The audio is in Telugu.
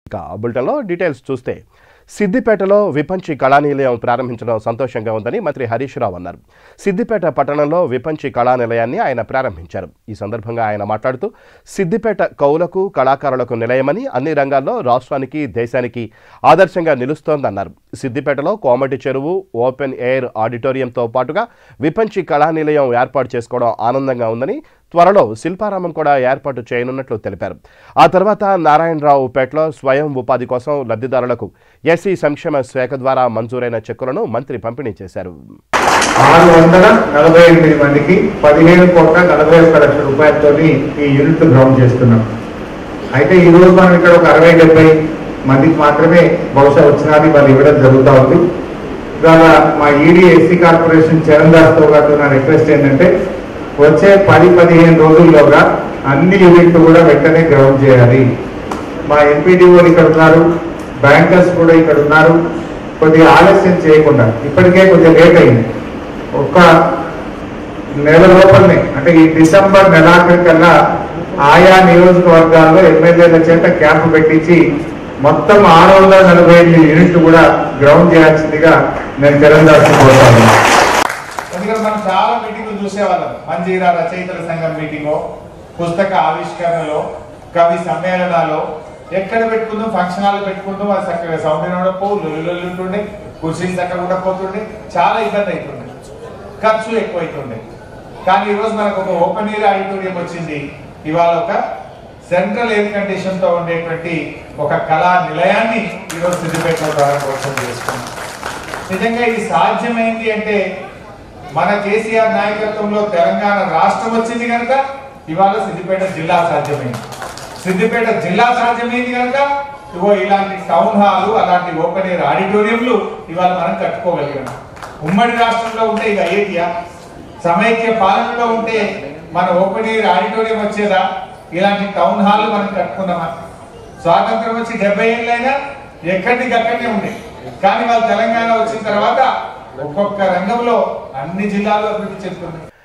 ఇక బులెటిన్లో డీటెయిల్స్ చూస్తే సిద్దిపేటలో విపంచి కళానిలయం ప్రారంభించడం సంతోషంగా ఉందని మంత్రి హరీష్ రావు అన్నారు సిద్దిపేట పట్టణంలో విపంచి కళానిలయాన్ని ఆయన ప్రారంభించారు ఈ సందర్భంగా ఆయన మాట్లాడుతూ సిద్దిపేట కవులకు కళాకారులకు నిలయమని అన్ని రంగాల్లో రాష్ట్రానికి దేశానికి ఆదర్శంగా నిలుస్తోందన్నారు సిద్దిపేటలో కోమటి చెరువు ఓపెన్ ఎయిర్ ఆడిటోరియంతో పాటుగా విపంచి కళానిలయం ఏర్పాటు చేసుకోవడం ఆనందంగా ఉందని త్వరలో శిల్పారామం కూడా ఏర్పాటు చేయనున్నట్లు తెలిపారు ఆ తర్వాత నారాయణరావుపేటలో స్వయం ఉపాధి కోసం లబ్ధిదారులకు ఎస్సీ సంక్షేమ శాఖ ద్వారా మంజూరైన చెక్కులను మంత్రి పంపిణీ చేశారు ఆరు వందల నలభై ఎనిమిది మందికి పదిహేను కోట్ల నలభై ఒక్క లక్షల రూపాయలతో ఈ యూనిట్ గ్రౌండ్ చేస్తున్నాం అయితే ఈ రోజు మనం ఇక్కడ ఒక అరవై డెబ్బై మందికి మాత్రమే బహుశా వచ్చినది వాళ్ళు ఇవ్వడం జరుగుతూ ఉంది ఇవాళ మా ఈడీ ఎస్సీ కార్పొరేషన్ చరణ్ దాస్తో గారితో నా రిక్వెస్ట్ ఏంటంటే వచ్చే పది పదిహేను రోజుల్లోగా అన్ని యూనిట్లు కూడా వెంటనే గ్రౌండ్ చేయాలి మా ఎంపీడీఓలు ఇక్కడ ఉన్నారు బ్యాంకర్స్ కూడా ఇక్కడ ఉన్నారు కొద్దిగా ఆలస్యం చేయకుండా ఇప్పటికే కొద్దిగా లేట్ అయింది ఒక్క నెల లోపలనే అంటే ఈ డిసెంబర్ నెలాఖరికల్లా ఆయా నియోజకవర్గాల్లో ఎమ్మెల్యేల చేత క్యాంపు పెట్టించి మొత్తం ఆరు వందల నలభై ఐదు యూనిట్లు కూడా గ్రౌండ్ చేయాల్సిందిగా నేను తెలంగాణ కోరుతాను ఎందుకంటే మనం చాలా మీటింగ్లు చూసేవాళ్ళం మంజీరా రచయితల సంఘం మీటింగ్ పుస్తక ఆవిష్కరణలో కవి సమ్మేళనాలు ఎక్కడ పెట్టుకుందాం ఫంక్షన్ హాల్ పెట్టుకుందాం అది చక్కగా సౌండ్ ఉండకపో లొల్లి ఉంటుండే కుర్చీలు చక్కగా ఉండకపోతుండే చాలా ఇబ్బంది అవుతుండే ఖర్చు ఎక్కువ అవుతుండే కానీ ఈరోజు మనకు ఒక ఓపెన్ ఎయిర్ ఆడిటోరియం వచ్చింది ఇవాళ ఒక సెంట్రల్ ఎయిర్ కండిషన్ తో ఉండేటువంటి ఒక కళా నిలయాన్ని ఈరోజు సిద్దిపేటలో ప్రారంభోత్సవం చేసుకున్నాం నిజంగా ఇది సాధ్యమైంది అంటే మన కేసీఆర్ నాయకత్వంలో తెలంగాణ రాష్ట్రం వచ్చింది కనుక ఇవాళ సిద్దిపేట జిల్లా సాధ్యమైంది సిద్దిపేట జిల్లా సాధ్యమైంది కనుక ఇగో ఇలాంటి టౌన్ హాల్ అలాంటి ఓపెన్ ఎయిర్ ఆడిటోరియంలు ఇవాళ మనం కట్టుకోగలిగాం ఉమ్మడి రాష్ట్రంలో ఉంటే ఇది అయ్యేదియా సమైక్య పాలనలో ఉంటే మన ఓపెన్ ఎయిర్ ఆడిటోరియం వచ్చేదా ఇలాంటి టౌన్ హాల్ మనం కట్టుకున్నామా స్వాతంత్రం వచ్చి డెబ్బై ఏళ్ళైనా ఎక్కడికి అక్కడనే ఉంది కానీ వాళ్ళు తెలంగాణ వచ్చిన తర్వాత ఒక్కొక్క రంగంలో అన్ని జిల్లాలు అభివృద్ధి చెందుతుంది